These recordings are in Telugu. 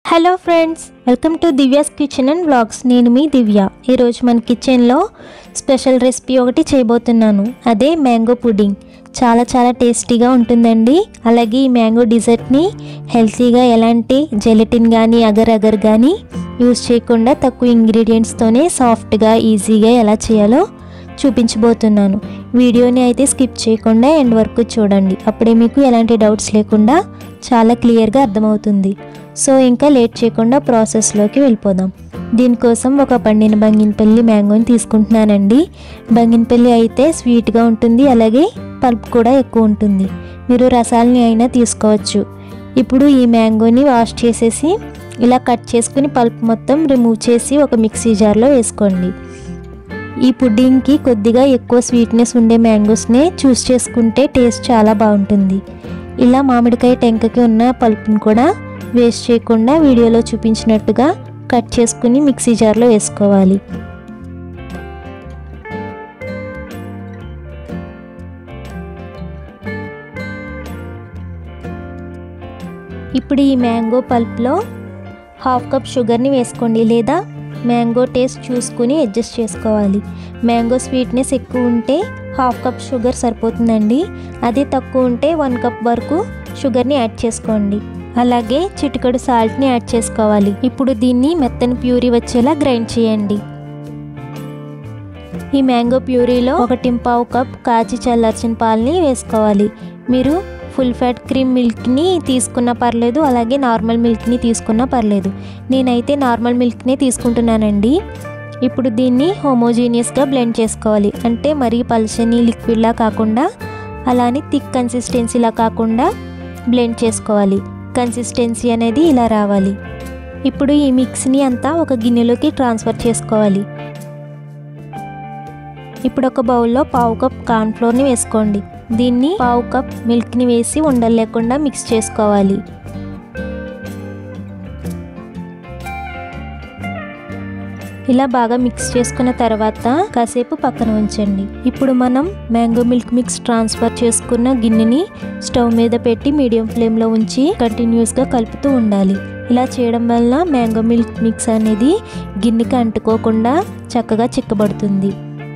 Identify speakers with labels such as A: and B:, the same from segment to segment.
A: hello friends welcome to Divya's kitchen and blogs నేను మీ దివ్య ఈరోజు మన కిచెన్లో స్పెషల్ రెసిపీ ఒకటి చేయబోతున్నాను అదే మ్యాంగో పుడింగ్ చాలా చాలా టేస్టీగా ఉంటుందండి అలాగే ఈ మ్యాంగో డిజర్ట్ని హెల్తీగా ఎలాంటి జెలటిన్ కానీ అగర్ అగర్ కానీ యూస్ చేయకుండా తక్కువ ఇంగ్రీడియంట్స్తోనే సాఫ్ట్గా ఈజీగా ఎలా చేయాలో చూపించబోతున్నాను వీడియోని అయితే స్కిప్ చేయకుండా ఎండ్ వరకు చూడండి అప్పుడే మీకు ఎలాంటి డౌట్స్ లేకుండా చాలా క్లియర్గా అర్థమవుతుంది సో ఇంకా లేట్ చేయకుండా ప్రాసెస్లోకి వెళ్ళిపోదాం దీనికోసం ఒక పండిన బంగినపల్లి మ్యాంగోని తీసుకుంటున్నానండి బంగినపల్లి అయితే స్వీట్గా ఉంటుంది అలాగే పల్ప్ కూడా ఎక్కువ ఉంటుంది మీరు రసాలని అయినా తీసుకోవచ్చు ఇప్పుడు ఈ మ్యాంగోని వాష్ చేసేసి ఇలా కట్ చేసుకుని పల్ప్ మొత్తం రిమూవ్ చేసి ఒక మిక్సీ జార్లో వేసుకోండి ఈ పుడ్డింగ్కి కొద్దిగా ఎక్కువ స్వీట్నెస్ ఉండే మ్యాంగోస్నే చూస్ చేసుకుంటే టేస్ట్ చాలా బాగుంటుంది ఇలా మామిడికాయ టెంకకి ఉన్న పల్ప్ని కూడా వేస్ట్ చేయకుండా వీడియోలో చూపించినట్టుగా కట్ చేసుకుని మిక్సీ జార్లో వేసుకోవాలి ఇప్పుడు ఈ మ్యాంగో పల్ప్లో హాఫ్ కప్ షుగర్ని వేసుకోండి లేదా మ్యాంగో టేస్ట్ చూసుకుని అడ్జస్ట్ చేసుకోవాలి మ్యాంగో స్వీట్నెస్ ఎక్కువ ఉంటే హాఫ్ కప్ షుగర్ సరిపోతుందండి అదే తక్కువ ఉంటే వన్ కప్ వరకు షుగర్ని యాడ్ చేసుకోండి అలాగే చిటికడు సాల్ట్ని యాడ్ చేసుకోవాలి ఇప్పుడు దీన్ని మెత్తని ప్యూరీ వచ్చేలా గ్రైండ్ చేయండి ఈ మ్యాంగో ప్యూరీలో ఒకటి పావు కప్ కాచి చల్లార్చిన పాలని వేసుకోవాలి మీరు ఫుల్ ఫ్యాట్ క్రీమ్ మిల్క్ని తీసుకున్నా పర్లేదు అలాగే నార్మల్ మిల్క్ని తీసుకున్నా పర్లేదు నేనైతే నార్మల్ మిల్క్నే తీసుకుంటున్నానండి ఇప్పుడు దీన్ని హోమోజీనియస్గా బ్లెండ్ చేసుకోవాలి అంటే మరీ పల్చని లిక్విడ్లా కాకుండా అలానే థిక్ కన్సిస్టెన్సీలా కాకుండా బ్లెండ్ చేసుకోవాలి కన్సిస్టెన్సీ అనేది ఇలా రావాలి ఇప్పుడు ఈ మిక్స్ని అంతా ఒక గిన్నెలోకి ట్రాన్స్ఫర్ చేసుకోవాలి ఇప్పుడు ఒక బౌల్లో పావు కప్ కార్న్ఫ్లోర్ని వేసుకోండి దీన్ని పావు కప్ మిల్క్ని వేసి ఉండలు లేకుండా మిక్స్ చేసుకోవాలి ఇలా బాగా మిక్స్ చేసుకున్న తర్వాత కాసేపు పక్కన ఉంచండి ఇప్పుడు మనం మ్యాంగో మిల్క్ మిక్స్ ట్రాన్స్ఫర్ చేసుకున్న గిన్నెని స్టవ్ మీద పెట్టి మీడియం ఫ్లేమ్లో ఉంచి కంటిన్యూస్గా కలుపుతూ ఉండాలి ఇలా చేయడం వల్ల మ్యాంగో మిల్క్ మిక్స్ అనేది గిన్నెకి అంటుకోకుండా చక్కగా చిక్కబడుతుంది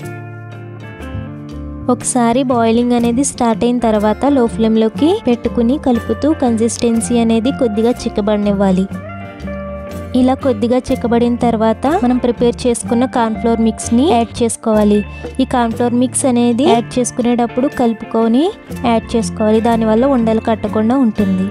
A: ఒకసారి బాయిలింగ్ అనేది స్టార్ట్ అయిన తర్వాత లో ఫ్లేమ్లోకి పెట్టుకుని కలుపుతూ కన్సిస్టెన్సీ అనేది కొద్దిగా చిక్కబడనివ్వాలి ఇలా కొద్దిగా చిక్కబడిన తర్వాత మనం ప్రిపేర్ చేసుకున్న కార్న్ఫ్లోర్ మిక్స్ని యాడ్ చేసుకోవాలి ఈ కార్న్ఫ్లోర్ మిక్స్ అనేది యాడ్ చేసుకునేటప్పుడు కలుపుకొని యాడ్ చేసుకోవాలి దానివల్ల ఉండలు కట్టకుండా ఉంటుంది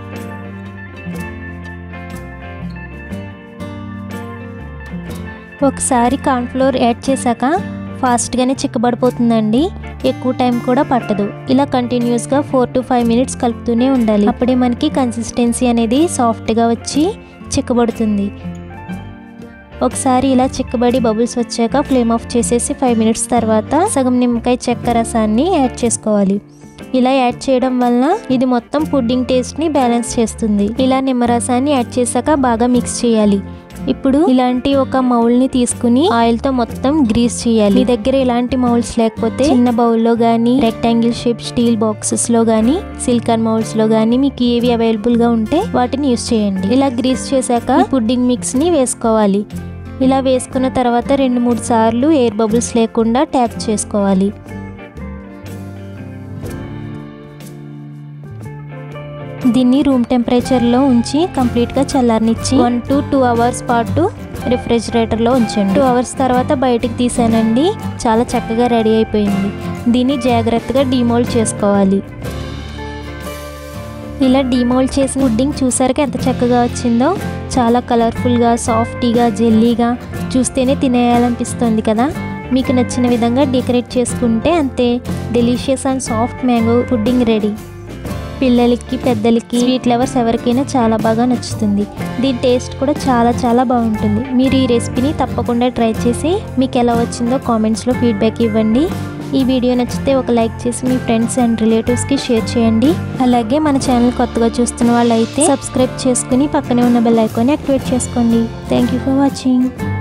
A: ఒకసారి కార్న్ఫ్లోర్ యాడ్ చేశాక ఫాస్ట్గానే చిక్కబడిపోతుందండి ఎక్కువ టైం కూడా పట్టదు ఇలా కంటిన్యూస్గా ఫోర్ టు ఫైవ్ మినిట్స్ కలుపుతూనే ఉండాలి అప్పుడే మనకి కన్సిస్టెన్సీ అనేది సాఫ్ట్గా వచ్చి చిక్కబడుతుంది ఒకసారి ఇలా చిక్కబడి బబుల్స్ వచ్చాక ఫ్లేమ్ ఆఫ్ చేసేసి ఫైవ్ మినిట్స్ తర్వాత సగం నిమ్మకాయ చెక్క రసాన్ని యాడ్ చేసుకోవాలి ఇలా యాడ్ చేయడం వల్ల ఇది మొత్తం పుడ్డింగ్ టేస్ట్ని బ్యాలెన్స్ చేస్తుంది ఇలా నిమ్మరసాన్ని యాడ్ చేశాక బాగా మిక్స్ చేయాలి ఇప్పుడు ఇలాంటి ఒక మౌల్ని తీసుకుని ఆయిల్తో మొత్తం గ్రీస్ చేయాలి మీ దగ్గర ఇలాంటి మౌల్స్ లేకపోతే చిన్న బౌల్లో కానీ రెక్టాంగిల్ షేప్ స్టీల్ బాక్సెస్లో కానీ సిల్కన్ మౌల్స్లో కానీ మీకు ఏవి అవైలబుల్గా ఉంటే వాటిని యూస్ చేయండి ఇలా గ్రీస్ చేశాక పుడ్డింగ్ మిక్స్ని వేసుకోవాలి ఇలా వేసుకున్న తర్వాత రెండు మూడు సార్లు ఎయిర్ బబుల్స్ లేకుండా ట్యాప్ చేసుకోవాలి దీన్ని రూమ్ టెంపరేచర్లో ఉంచి కంప్లీట్గా చల్లారనిచ్చి వన్ టు టూ అవర్స్ పాటు రిఫ్రిజిరేటర్లో ఉంచండి టూ అవర్స్ తర్వాత బయటికి తీసానండి చాలా చక్కగా రెడీ అయిపోయింది దీన్ని జాగ్రత్తగా డీమోల్డ్ చేసుకోవాలి ఇలా డీమోల్డ్ చేసిన పుడ్డింగ్ చూసారుగా ఎంత చక్కగా వచ్చిందో చాలా కలర్ఫుల్గా సాఫ్టీగా జెల్లీగా చూస్తేనే తినేయాలనిపిస్తుంది కదా మీకు నచ్చిన విధంగా డెకరేట్ చేసుకుంటే అంతే delicious and soft mango pudding ready పిల్లలకి పెద్దలకి స్వీట్ లవర్స్ ఎవరికైనా చాలా బాగా నచ్చుతుంది దీని టేస్ట్ కూడా చాలా చాలా బాగుంటుంది మీరు ఈ రెసిపీని తప్పకుండా ట్రై చేసి మీకు ఎలా వచ్చిందో కామెంట్స్లో ఫీడ్బ్యాక్ ఇవ్వండి ఈ వీడియో నచ్చితే ఒక లైక్ చేసి మీ ఫ్రెండ్స్ అండ్ రిలేటివ్స్కి షేర్ చేయండి అలాగే మన ఛానల్ కొత్తగా చూస్తున్న వాళ్ళు అయితే సబ్స్క్రైబ్ చేసుకుని పక్కనే ఉన్న బెల్ ఐకాన్ని యాక్టివేట్ చేసుకోండి థ్యాంక్ యూ ఫర్ వాచింగ్